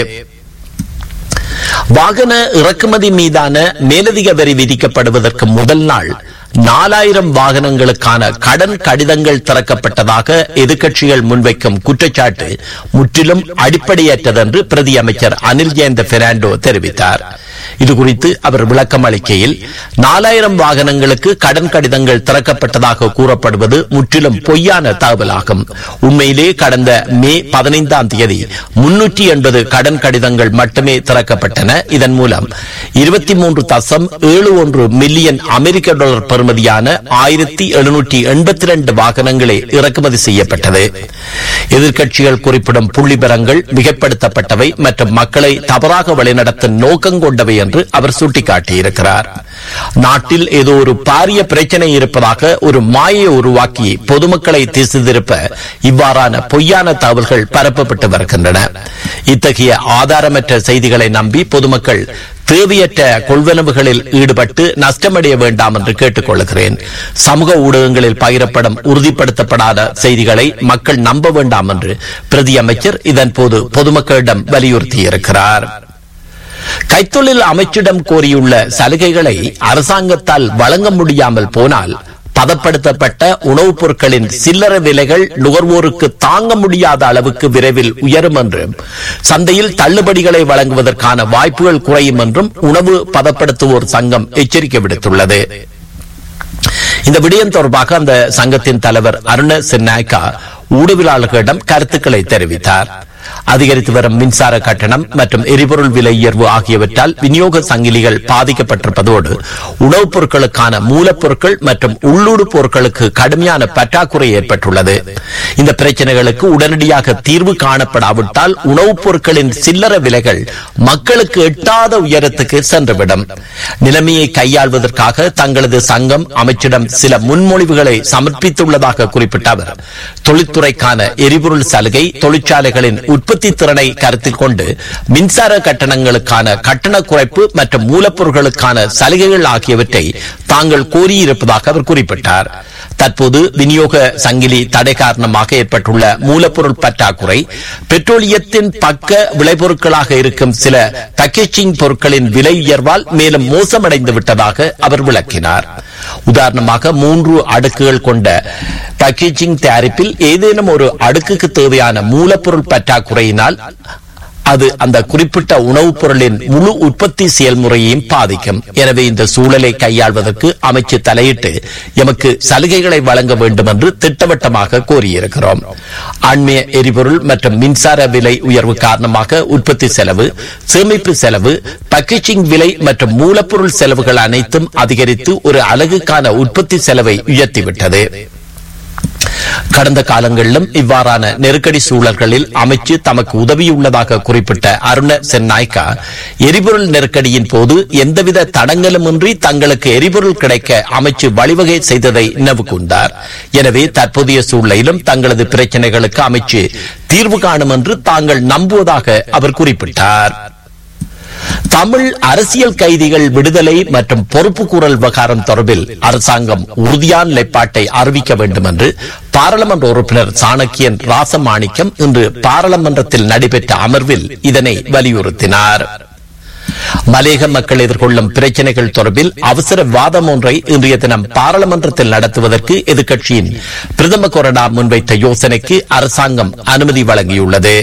வாகன இறக்குமதி மீதான மேலதிக வரி விதிக்கப்படுவதற்கு முதல் நாள் நாலாயிரம் வாகனங்களுக்கான கடன் கடிதங்கள் திறக்கப்பட்டதாக எதிர்க்கட்சிகள் முன்வைக்கும் குற்றச்சாட்டு முற்றிலும் அடிப்படையற்றதென்று பிரதி அமைச்சர் அனில் ஜெயந்த பெர்னாண்டோ தெரிவித்தார் இதுகுறித்து அவர் விளக்கம் அளிக்கையில் நாலாயிரம் வாகனங்களுக்கு கடன் கடிதங்கள் திறக்கப்பட்டதாக கூறப்படுவது முற்றிலும் பொய்யான தகவலாகும் உண்மையிலே கடந்த மே பதினைந்தாம் தேதி முன்னூற்றி எண்பது கடன் கடிதங்கள் மட்டுமே திறக்கப்பட்டன இதன் மூலம் இருபத்தி மூன்று தசம் ஏழு ஒன்று மில்லியன் அமெரிக்க டாலர் பெறுமதியான ஆயிரத்தி எழுநூற்றி எண்பத்தி ரெண்டு வாகனங்களே இறக்குமதி செய்யப்பட்டது எதிர்க்கட்சிகள் குறிப்பிடும் புள்ளிபரங்கள் மிகப்படுத்தப்பட்டவை மற்றும் மக்களை தவறாக வழிநடத்தும் நோக்கம் கொண்டவை என்று அவர் சுட்டிக்காட்டியிருக்கிறார் நாட்டில் ஏதோ ஒரு பாரிய பிரச்சனை இருப்பதாக ஒரு மாயை உருவாக்கி பொதுமக்களை திசை திருப்ப இவ்வாறான பொய்யான தகவல்கள் பரப்பப்பட்டு வருகின்றன இத்தகைய ஆதாரமற்ற செய்திகளை நம்பி பொதுமக்கள் தேவையற்ற கொள்வனவுகளில் ஈடுபட்டு நஷ்டமடைய வேண்டாம் என்று கேட்டுக் கொள்கிறேன் சமூக ஊடகங்களில் பகிரப்படும் உறுதிப்படுத்தப்படாத செய்திகளை மக்கள் நம்ப வேண்டாம் என்று பிரதி அமைச்சர் இதன்போது பொதுமக்களிடம் வலியுறுத்தியிருக்கிறார் கைத்தொழில் அமைச்சிடம் கோரியுள்ள சலுகைகளை அரசாங்கத்தால் வழங்க முடியாமல் போனால் பதப்படுத்தப்பட்ட உணவுப் பொருட்களின் சில்லறை விலைகள் நுகர்வோருக்கு தாங்க முடியாத அளவுக்கு விரைவில் உயரும் என்றும் சந்தையில் தள்ளுபடிகளை வழங்குவதற்கான வாய்ப்புகள் குறையும் என்றும் உணவு பதப்படுத்துவோர் சங்கம் எச்சரிக்கை விடுத்துள்ளது இந்த விடயம் தொடர்பாக அந்த சங்கத்தின் தலைவர் அருண சின்னாய்கா ஊடகவியலாளர்களிடம் கருத்துக்களை தெரிவித்தார் அதிகரித்து வரும் மின்சார கட்டணம் மற்றும் எரிபொருள் விலை உயர்வு ஆகியவற்றால் விநியோக சங்கிலிகள் பாதிக்கப்பட்டிருப்பதோடு உணவுப் பொருட்களுக்கான மூலப்பொருட்கள் மற்றும் உள்ளூர் பொருட்களுக்கு கடுமையான பற்றாக்குறை ஏற்பட்டுள்ளது இந்த பிரச்சனைகளுக்கு உடனடியாக தீர்வு காணப்படாவிட்டால் உணவுப் பொருட்களின் சில்லறை விலைகள் மக்களுக்கு எட்டாத உயரத்துக்கு சென்றுவிடும் நிலைமையை கையாள்வதற்காக தங்களது சங்கம் அமைச்சிடம் சில முன்மொழிவுகளை சமர்ப்பித்துள்ளதாக குறிப்பிட்ட அவர் தொழில்துறைக்கான எரிபொருள் சலுகை தொழிற்சாலைகளின் உற்பத்தி திறனை கருத்தில் கொண்டு மின்சார கட்டணங்களுக்கான கட்டண குறைப்பு மற்றும் மூலப்பொருட்களுக்கான சலுகைகள் ஆகியவற்றை தாங்கள் கோரியிருப்பதாக அவர் குறிப்பிட்டார் தற்போது விநியோக சங்கிலி தடை காரணமாக ஏற்பட்டுள்ள மூலப்பொருள் பற்றாக்குறை பெட்ரோலியத்தின் பக்க விளைபொருட்களாக இருக்கும் சில பேக்கேஜிங் பொருட்களின் விலை உயர்வால் மேலும் மோசமடைந்து விட்டதாக அவர் விளக்கினார் உதாரணமாக மூன்று அடுக்குகள் கொண்ட பேக்கேஜிங் தயாரிப்பில் ஏதேனும் ஒரு அடுக்குக்கு தேவையான மூலப்பொருள் பற்றாக்குறையினால் அது அந்த குறிப்பிட்ட உணவுப் பொருளின் முழு உற்பத்தி செயல்முறையையும் பாதிக்கும் எனவே இந்த சூழலை கையாள்வதற்கு அமைச்சு தலையிட்டு எமக்கு சலுகைகளை வழங்க வேண்டும் என்று திட்டவட்டமாக கோரியிருக்கிறோம் ஆண்மைய எரிபொருள் மற்றும் மின்சார விலை உயர்வு காரணமாக உற்பத்தி செலவு சேமிப்பு செலவு பேக்கேஜிங் விலை மற்றும் மூலப்பொருள் செலவுகள் அனைத்தும் அதிகரித்து ஒரு அலகுக்கான உற்பத்தி செலவை உயர்த்திவிட்டது கடந்த காலங்களிலும் இவ்வாறான நெருக்கடி சூழல்களில் அமைச்சு தமக்கு உதவியுள்ளதாக குறிப்பிட்ட அருண சென்னாய்கா எரிபொருள் நெருக்கடியின் போது எந்தவித தடங்கலுமின்றி தங்களுக்கு எரிபொருள் கிடைக்க அமைச்சு வழிவகை செய்ததை நினைவு கூர்ந்தார் எனவே தற்போதைய சூழ்நிலையிலும் தங்களது பிரச்சனைகளுக்கு அமைச்சு தீர்வு காணும் என்று தாங்கள் நம்புவதாக அவர் குறிப்பிட்டார் தமிழ் அரசியல் கைதிகள் விடுதலை மற்றும் பொறுப்புக்கூறல் விவகாரம் தொடர்பில் அரசாங்கம் உறுதியான நிலைப்பாட்டை அறிவிக்க வேண்டும் என்று பாராளுமன்ற உறுப்பினர் சாணக்கியன் ராசமாணிக்கம் இன்று பாராளுமன்றத்தில் நடைபெற்ற அமர்வில் இதனை வலியுறுத்தினார் மலேக மக்கள் எதிர்கொள்ளும் பிரச்சனைகள் தொடர்பில் அவசர வாதம் ஒன்றை இன்றைய தினம் பாராளுமன்றத்தில் நடத்துவதற்கு எதிர்க்கட்சியின் பிரதம கொறடா முன்வைத்த யோசனைக்கு அரசாங்கம் அனுமதி வழங்கியுள்ளது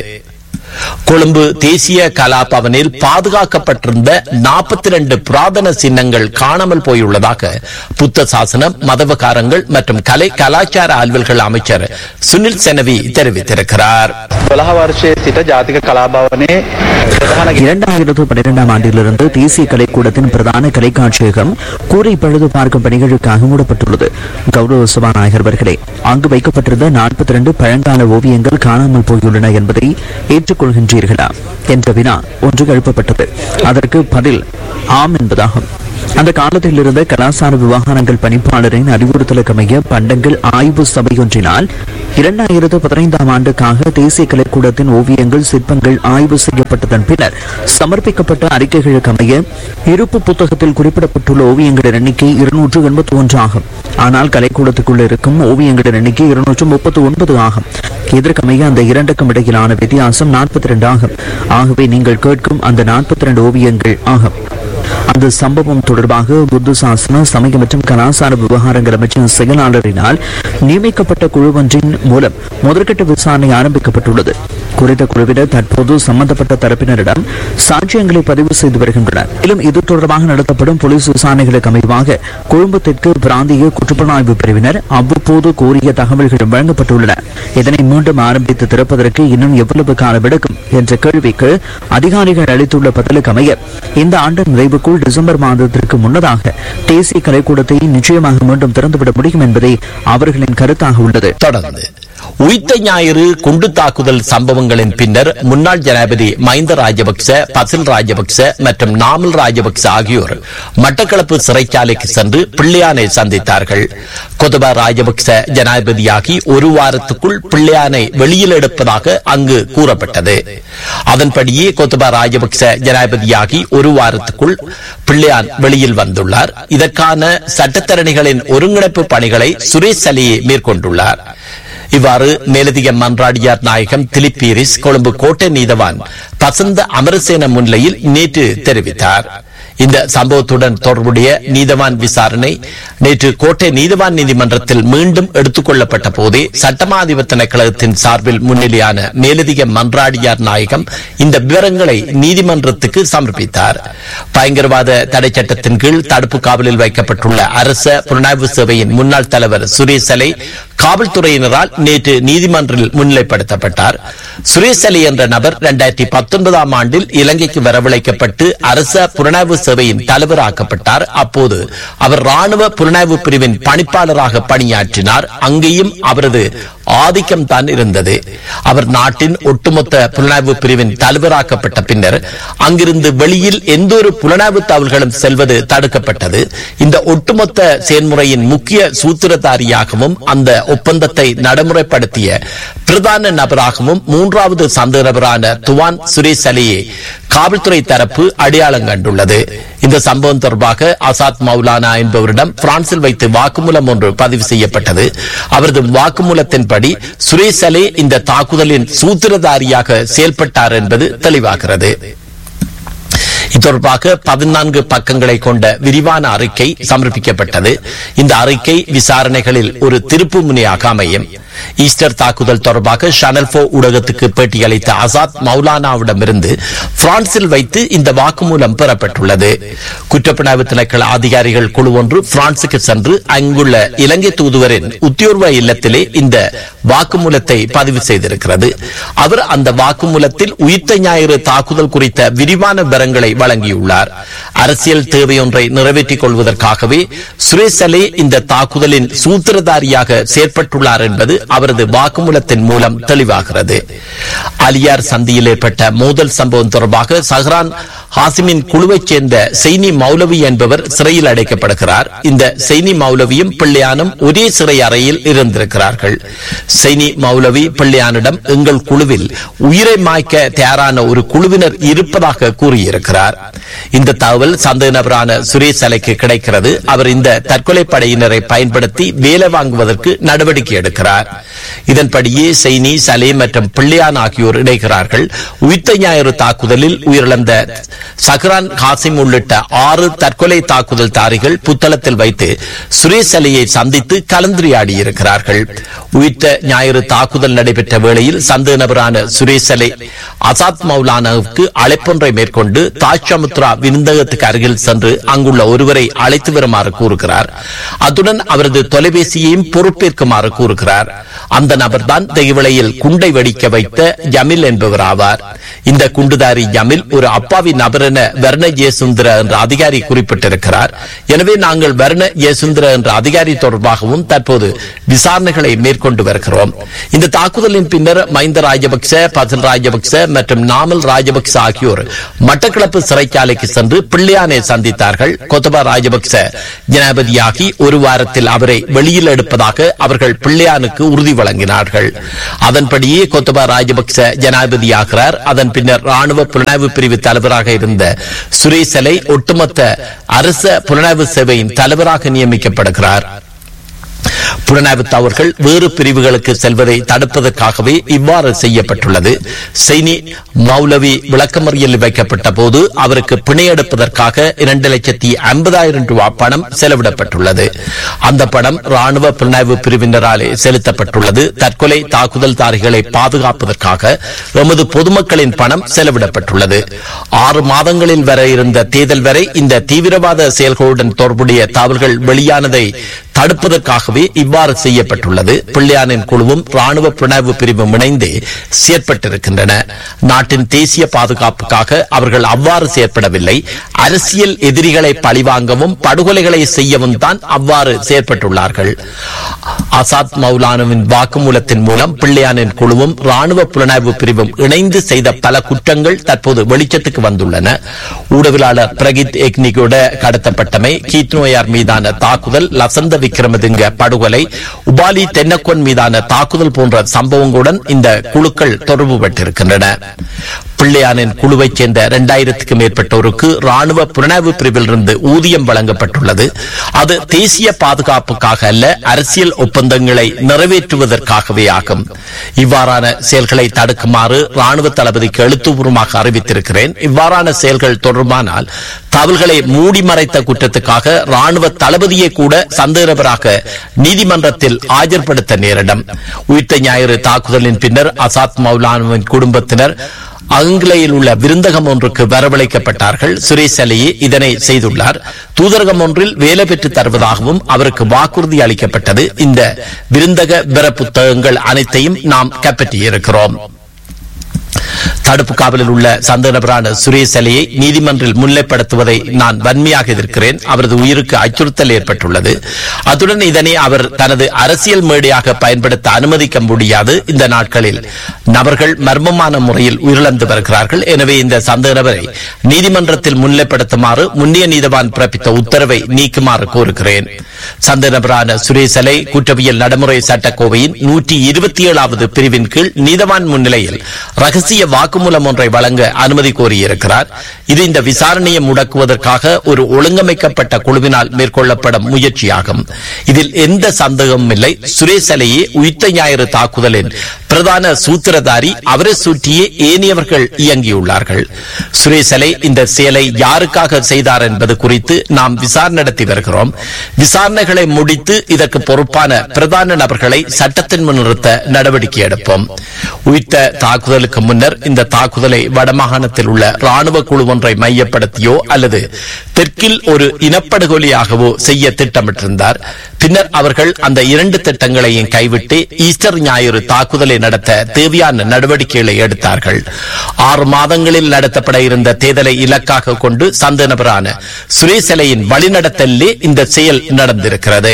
கொழும்பு தேசிய கலாபவனில் பாதுகாக்கப்பட்டிருந்த நாற்பத்தி ரெண்டு புராதன சின்னங்கள் காணாமல் போயுள்ளதாக புத்த சாசனம் மதவகாரங்கள் மற்றும் கலை கலாச்சார அலுவல்கள் அமைச்சர் சுனில் செனவி தெரிவித்திருக்கிறார் දොළහ වර්ෂයේ සිට ජාතික කලාභවනයේ ප්‍රධාන இரண்டாயிரத்து பன்னிரெண்டாம் ஆண்டிலிருந்து தேசிய கலைக்கூடத்தின் பிரதான கலைக்காட்சியகம் கூரை பழுது பார்க்கும் பணிகளுக்காக மூடப்பட்டுள்ளது கௌரவ சபாநாயகர் அவர்களே அங்கு வைக்கப்பட்டிருந்த நாற்பத்தி ரெண்டு பழங்கால ஓவியங்கள் காணாமல் போயுள்ளன என்பதை ஏற்றுக்கொள்கின்றீர்களா என்ற வினா ஒன்று எழுப்பப்பட்டது அதற்கு பதில் ஆம் என்பதாகும் அந்த காலத்தில் இருந்த கலாசார விவகாரங்கள் பணிப்பாளரின் அறிவுறுத்தலுக்கு அமைய பண்டங்கள் ஆய்வு சபையொன்றினால் இரண்டாயிரத்து பதினைந்தாம் ஆண்டுக்காக தேசிய கலைக்கூடத்தின் ஓவியங்கள் சிற்பங்கள் ஆய்வு செய்யப்பட்டதன் பின்னர் சமர்ப்பிக்கப்பட்ட அறிக்கைகளுக்கு அமைய இருப்பு புத்தகத்தில் குறிப்பிடப்பட்டுள்ள ஓவியங்களின் எண்ணிக்கை இருநூற்று எண்பத்தி ஒன்று ஆகும் ஆனால் கலைக்கூடத்துக்குள் இருக்கும் ஓவியங்களின் எண்ணிக்கை இருநூற்று முப்பத்தி ஒன்பது ஆகும் இதற்கமைய அந்த இரண்டுக்கும் இடையிலான வித்தியாசம் நாற்பத்தி ரெண்டு ஆகும் ஆகவே நீங்கள் கேட்கும் அந்த நாற்பத்தி ரெண்டு ஓவியங்கள் ஆகும் அந்த சம்பவம் தொடர்பாக புத்த சாசன சமய மற்றும் கலாசார விவகாரங்கள் அமைச்சின் செயலாளரினால் நியமிக்கப்பட்ட குழு ஒன்றின் மூலம் முதற்கட்ட விசாரணை ஆரம்பிக்கப்பட்டுள்ளது குறித்த குழுவினர் தற்போது சம்பந்தப்பட்ட தரப்பினரிடம் சாட்சியங்களை பதிவு செய்து வருகின்றனர் மேலும் இது தொடர்பாக நடத்தப்படும் போலீஸ் விசாரணைகளுக்கு அமைவாக கொழும்பு தெற்கு பிராந்திய குற்றப்புலனாய்வு பிரிவினர் அவ்வப்போது கோரிய தகவல்கள் வழங்கப்பட்டுள்ளன இதனை மீண்டும் ஆரம்பித்து திறப்பதற்கு இன்னும் எவ்வளவு காலம் எடுக்கும் என்ற கேள்விக்கு அதிகாரிகள் அளித்துள்ள பதிலுக்கு அமைய இந்த ஆண்டு நிறைவுக்குள் டிசம்பர் மாதத்திற்கு முன்னதாக தேசிய கலைக்கூடத்தை நிச்சயமாக மீண்டும் திறந்துவிட முடியும் என்பதே அவர்களின் கருத்தாக உள்ளது தொடர்ந்து உயிர்த்த ஞாயிறு குண்டு தாக்குதல் சம்பவங்களின் பின்னர் முன்னாள் ஜனாதிபதி மஹிந்த ராஜபக்ச பசில் ராஜபக்ச மற்றும் நாமல் ராஜபக்ச ஆகியோர் மட்டக்களப்பு சிறைச்சாலைக்கு சென்று பிள்ளையானை சந்தித்தார்கள் கொதபா ராஜபக்ச ஜனாதிபதியாகி ஒரு வாரத்துக்குள் பிள்ளையானை வெளியில் எடுப்பதாக அங்கு கூறப்பட்டது அதன்படியே கொத்தபா ராஜபக்ச ஜனாதிபதியாகி ஒரு வாரத்துக்குள் பிள்ளையான் வெளியில் வந்துள்ளார் இதற்கான சட்டத்தரணிகளின் ஒருங்கிணைப்பு பணிகளை சுரேஷ் அலியே மேற்கொண்டுள்ளார் இவ்வாறு மேலதிக மன்றாடியார் நாயகம் திலிப் பீரிஸ் கொழும்பு கோட்டை நீதவான் பசந்த அமரசேன முன்னிலையில் நேற்று தெரிவித்தார் இந்த சம்பவத்துடன் தொடர்புடைய நீதவான் விசாரணை நேற்று கோட்டை நீதவான் நீதிமன்றத்தில் மீண்டும் எடுத்துக் கொள்ளப்பட்ட போதே சட்டமாதிப திணைக்களத்தின் சார்பில் முன்னிலையான மேலதிக மன்றாடியார் நாயகம் இந்த விவரங்களை நீதிமன்றத்துக்கு சமர்ப்பித்தார் பயங்கரவாத தடை சட்டத்தின் கீழ் தடுப்பு காவலில் வைக்கப்பட்டுள்ள அரச புலனாய்வு சேவையின் முன்னாள் தலைவர் சுரேஷ் அலை காவல்துறையினரால் நேற்று நீதிமன்றில் முன்னிலைப்படுத்தப்பட்டார் சுரேஷ் அலி என்ற நபர் இரண்டாயிரத்தி பத்தொன்பதாம் ஆண்டில் இலங்கைக்கு வரவழைக்கப்பட்டு அரச புலனாய்வு சேவையின் தலைவராக்கப்பட்டார் அப்போது அவர் ராணுவ புலனாய்வு பிரிவின் பணிப்பாளராக பணியாற்றினார் அங்கேயும் அவரது ஆதிக்கம் தான் இருந்தது அவர் நாட்டின் ஒட்டுமொத்த புலனாய்வு பிரிவின் தலைவராக்கப்பட்ட பின்னர் அங்கிருந்து வெளியில் எந்த ஒரு புலனாய்வு தகவல்களும் செல்வது தடுக்கப்பட்டது இந்த ஒட்டுமொத்த செயல்முறையின் முக்கிய சூத்திரதாரியாகவும் அந்த ஒப்பந்தத்தை நடைமுறைப்படுத்திய பிரதான நபராகவும் மூன்றாவது சந்த நபரான துவான் சுரேஷ் அலியை காவல்துறை தரப்பு அடையாளம் கண்டுள்ளது இந்த சம்பவம் தொடர்பாக அசாத் மௌலானா என்பவரிடம் பிரான்சில் வைத்து வாக்குமூலம் ஒன்று பதிவு செய்யப்பட்டது அவரது வாக்குமூலத்தின்படி சுரேஷ் அலே இந்த தாக்குதலின் சூத்திரதாரியாக செயல்பட்டார் என்பது தெளிவாகிறது இத்தொடர்பாக பதினான்கு பக்கங்களை கொண்ட விரிவான அறிக்கை சமர்ப்பிக்கப்பட்டது இந்த அறிக்கை விசாரணைகளில் ஒரு திருப்பு முனையாக அமையும் ஈஸ்டர் தாக்குதல் தொடர்பாக ஷனல் போ ஊடகத்துக்கு பேட்டியளித்த அசாத் மௌலானாவிடமிருந்து பிரான்சில் வைத்து இந்த வாக்குமூலம் பெறப்பட்டுள்ளது குற்றப்புலனாய்வு திணைக்கள அதிகாரிகள் குழு ஒன்று பிரான்சுக்கு சென்று அங்குள்ள இலங்கை தூதுவரின் உத்தியோர்வ இல்லத்திலே இந்த வாக்குமூலத்தை பதிவு செய்திருக்கிறது அவர் அந்த வாக்குமூலத்தில் உயிர்த்த ஞாயிறு தாக்குதல் குறித்த விரிவான விவரங்களை வழங்கியுள்ளார் அரசியல் தேவையொன்றை நிறைவேற்றிக் கொள்வதற்காகவே சுரேஷ் அலே இந்த தாக்குதலின் சூத்திரதாரியாக செயற்பட்டுள்ளார் என்பது அவரது வாக்குமூலத்தின் மூலம் தெளிவாகிறது அலியார் சந்தியில் ஏற்பட்ட மோதல் சம்பவம் தொடர்பாக சஹ்ரான் ஹாசிமின் குழுவைச் சேர்ந்த செய்னி மௌலவி என்பவர் சிறையில் அடைக்கப்படுகிறார் இந்த செய்னி மௌலவியும் பிள்ளையானும் ஒரே சிறை அறையில் இருந்திருக்கிறார்கள் செய்னி மௌலவி பிள்ளையானிடம் எங்கள் குழுவில் உயிரை மாய்க்க தயாரான ஒரு குழுவினர் இருப்பதாக கூறியிருக்கிறார் இந்த தகவல் சந்தேக நபரான சுரேஷ் அலைக்கு கிடைக்கிறது அவர் இந்த தற்கொலை படையினரை பயன்படுத்தி வேலை வாங்குவதற்கு நடவடிக்கை எடுக்கிறார் இதன்படியே செய்னி சலே மற்றும் பிள்ளையான் ஆகியோர் இணைகிறார்கள் உயிர்த்த ஞாயிறு தாக்குதலில் உயிரிழந்த சஹ்ரான் காசிம் உள்ளிட்ட ஆறு தற்கொலை தாக்குதல் தாரிகள் புத்தளத்தில் வைத்து சுரேஷ் அலியை சந்தித்து கலந்துரையாடி இருக்கிறார்கள் உயிர்த்த ஞாயிறு தாக்குதல் நடைபெற்ற வேளையில் சந்தேக நபரான சுரேஷ் அலை அசாத் மௌலானாவுக்கு அழைப்பொன்றை மேற்கொண்டு தாஜ் சமுத்ரா விருந்தகத்துக்கு அருகில் சென்று அங்குள்ள ஒருவரை அழைத்து வருமாறு கூறுகிறார் அத்துடன் அவரது தொலைபேசியையும் பொறுப்பேற்குமாறு கூறுகிறார் அந்த நபர்தான் தெய்வளையில் குண்டை வெடிக்க வைத்த ஜமில் என்பவர் ஆவார் இந்த குண்டுதாரி ஜமில் ஒரு அப்பாவி நபர் என வர்ண ஜெயசுந்தர என்ற அதிகாரி குறிப்பிட்டிருக்கிறார் எனவே நாங்கள் வர்ண ஜெயசுந்தர என்ற அதிகாரி தொடர்பாகவும் தற்போது விசாரணைகளை மேற்கொண்டு வருகிறோம் இந்த தாக்குதலின் பின்னர் மைந்த ராஜபக்ச பசில் ராஜபக்ச மற்றும் நாமல் ராஜபக்ச ஆகியோர் மட்டக்களப்பு சிறைச்சாலைக்கு சென்று பிள்ளையானை சந்தித்தார்கள் கொத்தபா ராஜபக்ச ஜனாபதியாகி ஒரு வாரத்தில் அவரை வெளியில் எடுப்பதாக அவர்கள் பிள்ளையானுக்கு உறுதி வழங்கினார்கள் அதன்படியே கொத்தபா ராஜபக்ச ஜனாதிபதியாகிறார் அதன் பின்னர் ராணுவ புலனாய்வு பிரிவு தலைவராக இருந்த சுரேசலை ஒட்டுமொத்த அரச புலனாய்வு சேவையின் தலைவராக நியமிக்கப்படுகிறார் புலனாய்வு தவறுகள் வேறு பிரிவுகளுக்கு செல்வதை தடுப்பதற்காகவே இவ்வாறு செய்யப்பட்டுள்ளது செய்னி மௌலவி விளக்கமறியல் வைக்கப்பட்ட போது அவருக்கு பிணை எடுப்பதற்காக இரண்டு லட்சத்தி ஐம்பதாயிரம் ரூபாய் பணம் செலவிடப்பட்டுள்ளது அந்த பணம் ராணுவ புலனாய்வு பிரிவினராலே செலுத்தப்பட்டுள்ளது தற்கொலை தாக்குதல் தாரிகளை பாதுகாப்பதற்காக எமது பொதுமக்களின் பணம் செலவிடப்பட்டுள்ளது ஆறு மாதங்களில் வர இருந்த தேர்தல் வரை இந்த தீவிரவாத செயல்களுடன் தொடர்புடைய தகவல்கள் வெளியானதை தடுப்பதற்காகவே இவ்வாறு செய்யப்பட்டுள்ளது பிள்ளையானின் குழுவும் ராணுவ புலனாய்வு பிரிவும் இணைந்து செயற்பட்டிருக்கின்றன நாட்டின் தேசிய பாதுகாப்புக்காக அவர்கள் அவ்வாறு செயற்படவில்லை அரசியல் எதிரிகளை பழிவாங்கவும் படுகொலைகளை செய்யவும் தான் அவ்வாறு செயற்பட்டுள்ளார்கள் அசாத் மௌலானுவின் வாக்குமூலத்தின் மூலம் பிள்ளையானின் குழுவும் ராணுவ புலனாய்வு பிரிவும் இணைந்து செய்த பல குற்றங்கள் தற்போது வெளிச்சத்துக்கு வந்துள்ளன ஊடகவியலாளர் பிரகித் எக்னிகோட கடத்தப்பட்டமை கீட் நோயார் மீதான தாக்குதல் லசந்த விக்ரமதுங்க படுகொலை உபாலி தென்னக்கொன் மீதான தாக்குதல் போன்ற சம்பவங்களுடன் இந்த குழுக்கள் தொடர்பு பட்டிருக்கின்றன பிள்ளையானின் குழுவைச் சேர்ந்த இரண்டாயிரத்துக்கும் மேற்பட்டோருக்கு ராணுவ புலனாய்வு பிரிவில் இருந்து ஊதியம் வழங்கப்பட்டுள்ளது அது தேசிய பாதுகாப்புக்காக அல்ல அரசியல் ஒப்பந்தங்களை நிறைவேற்றுவதற்காகவே ஆகும் இவ்வாறான செயல்களை தடுக்குமாறு ராணுவ தளபதிக்கு எழுத்துப்பூர்வமாக அறிவித்திருக்கிறேன் இவ்வாறான செயல்கள் தொடர்பானால் தவல்களை மூடி மறைத்த குற்றத்துக்காக ராணுவ தளபதியை கூட சந்தேகபராக நீதிமன்றத்தில் ஆஜர்படுத்த நேரிடும் உயிர்த்த ஞாயிறு தாக்குதலின் பின்னர் அசாத் மௌலானுவின் குடும்பத்தினர் அங்கிலையில் உள்ள விருந்தகம் ஒன்றுக்கு வரவழைக்கப்பட்டார்கள் சுரேஷ் அலியே இதனை செய்துள்ளார் தூதரகம் ஒன்றில் வேலை பெற்று தருவதாகவும் அவருக்கு வாக்குறுதி அளிக்கப்பட்டது இந்த விருந்தக பிற புத்தகங்கள் அனைத்தையும் நாம் கைப்பற்றியிருக்கிறோம் தடுப்பு காவலில் உள்ள சந்தேக நபரான சுரேஷ் அலியை நீதிமன்றில் முன்னிலைப்படுத்துவதை நான் வன்மையாக எதிர்க்கிறேன் அவரது உயிருக்கு அச்சுறுத்தல் ஏற்பட்டுள்ளது அத்துடன் இதனை அவர் தனது அரசியல் மேடையாக பயன்படுத்த அனுமதிக்க முடியாது இந்த நாட்களில் நபர்கள் மர்மமான முறையில் உயிரிழந்து வருகிறார்கள் எனவே இந்த சந்தேக நபரை நீதிமன்றத்தில் முன்னிலைப்படுத்துமாறு முன்னிய நீதவான் பிறப்பித்த உத்தரவை நீக்குமாறு கோருகிறேன் சந்தேக நபரான சுரேஷ் அலை குற்றவியல் நடைமுறை சட்டக்கோவையின் நூற்றி இருபத்தி ஏழாவது பிரிவின் கீழ் நீதவான் முன்னிலையில் ரகசிய வாக்குமூலம் ஒன்றை வழங்க அனுமதி கோரியிருக்கிறார் இது இந்த விசாரணையை முடக்குவதற்காக ஒரு ஒழுங்கமைக்கப்பட்ட குழுவினால் மேற்கொள்ளப்படும் முயற்சியாகும் இதில் எந்த சந்தேகமும் இல்லை சுரேஷ் அலையே உயிர்த்த ஞாயிறு தாக்குதலின் பிரதான சூத்திரதாரி அவரை சுற்றியே ஏனியவர்கள் இயங்கியுள்ளார்கள் சுரேஷ் அலை இந்த செயலை யாருக்காக செய்தார் என்பது குறித்து நாம் விசாரணை நடத்தி வருகிறோம் விசாரணைகளை முடித்து இதற்கு பொறுப்பான பிரதான நபர்களை சட்டத்தின் முன் நிறுத்த நடவடிக்கை எடுப்போம் உயிர்த்த தாக்குதலுக்கு முன்னர் இந்த தாக்குதலை வடமாகாணத்தில் உள்ள ராணுவ குழு ஒன்றை மையப்படுத்தியோ அல்லது தெற்கில் ஒரு இனப்படுகொலியாகவோ செய்ய திட்டமிட்டிருந்தார் பின்னர் அவர்கள் அந்த இரண்டு திட்டங்களையும் கைவிட்டு ஈஸ்டர் ஞாயிறு தாக்குதலை நடத்த தேவையான நடவடிக்கைகளை எடுத்தார்கள் ஆறு மாதங்களில் நடத்தப்பட இருந்த தேர்தலை இலக்காக கொண்டு சந்த நபரான சுரேசலையின் வழிநடத்தலே இந்த செயல் நடந்திருக்கிறது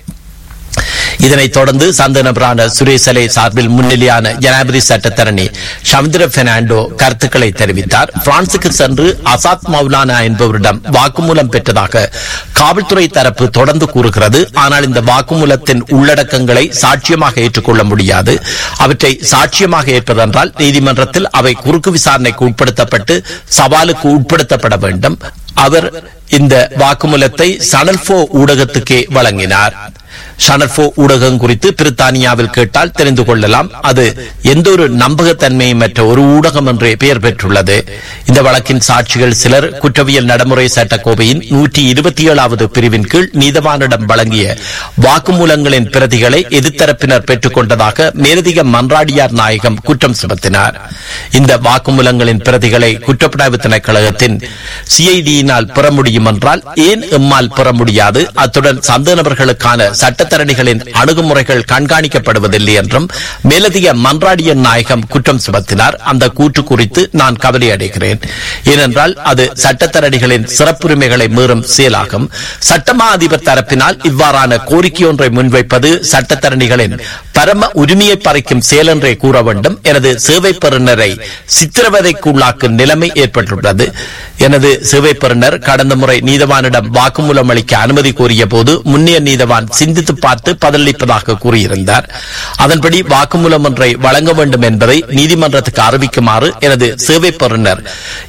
இதனைத் தொடர்ந்து சந்த நபரான சுரேஷ் அலை சார்பில் முன்னிலையான ஜனாதிபதி சட்டத்தரணி ஷமிந்திர பெர்னாண்டோ கருத்துக்களை தெரிவித்தார் பிரான்சுக்கு சென்று அசாத் மௌலானா என்பவரிடம் வாக்குமூலம் பெற்றதாக காவல்துறை தரப்பு தொடர்ந்து கூறுகிறது ஆனால் இந்த வாக்குமூலத்தின் உள்ளடக்கங்களை சாட்சியமாக ஏற்றுக்கொள்ள முடியாது அவற்றை சாட்சியமாக ஏற்பதென்றால் நீதிமன்றத்தில் அவை குறுக்கு விசாரணைக்கு உட்படுத்தப்பட்டு சவாலுக்கு உட்படுத்தப்பட வேண்டும் அவர் இந்த வாக்குமூலத்தை சனல்போ ஊடகத்துக்கே வழங்கினார் ஷனர்போ ஊடகம் குறித்து பிரித்தானியாவில் கேட்டால் தெரிந்து கொள்ளலாம் அது எந்த ஒரு நம்பகத்தன்மையுமற்ற ஒரு ஊடகம் என்றே பெயர் பெற்றுள்ளது இந்த வழக்கின் சாட்சிகள் சிலர் குற்றவியல் நடைமுறை சட்டக்கோவையின் நூற்றி இருபத்தி ஏழாவது பிரிவின் கீழ் நீதவானிடம் வழங்கிய வாக்குமூலங்களின் பிரதிகளை எதிர்த்தரப்பினர் பெற்றுக் கொண்டதாக மேலதிக மன்றாடியார் நாயகம் குற்றம் சுமத்தினார் இந்த வாக்குமூலங்களின் பிரதிகளை குற்றப்புலனாய்வு திணைக்களகத்தின் சிஐடியினால் பெற முடியும் என்றால் ஏன் எம்மால் பெற முடியாது அத்துடன் சந்த நபர்களுக்கான சட்டத்தரணிகளின் அணுகுமுறைகள் கண்காணிக்கப்படுவதில்லை என்றும் மேலதிக மன்றாடிய நாயகம் குற்றம் சுமத்தினார் அந்த கூற்று குறித்து நான் கவலை அடைகிறேன் ஏனென்றால் அது சட்டத்தரணிகளின் சிறப்புரிமைகளை மீறும் செயலாகும் சட்டமா அதிபர் தரப்பினால் இவ்வாறான கோரிக்கை ஒன்றை முன்வைப்பது சட்டத்தரணிகளின் பரம உரிமையை பறிக்கும் செயல் என்றே கூற வேண்டும் எனது சேவை பெறுநரை சித்திரவதைக்குள்ளாக்கும் நிலைமை ஏற்பட்டுள்ளது எனது சேவை பெறுநர் கடந்த முறை நீதவானிடம் வாக்குமூலம் அளிக்க அனுமதி கோரிய போது முன்னிய நீதவான் சிந்தித்து பார்த்து பதிலளிப்பதாக கூறியிருந்தார் அதன்படி வாக்குமூலம் ஒன்றை வழங்க வேண்டும் என்பதை நீதிமன்றத்துக்கு அறிவிக்குமாறு எனது சேவை பெறுநர்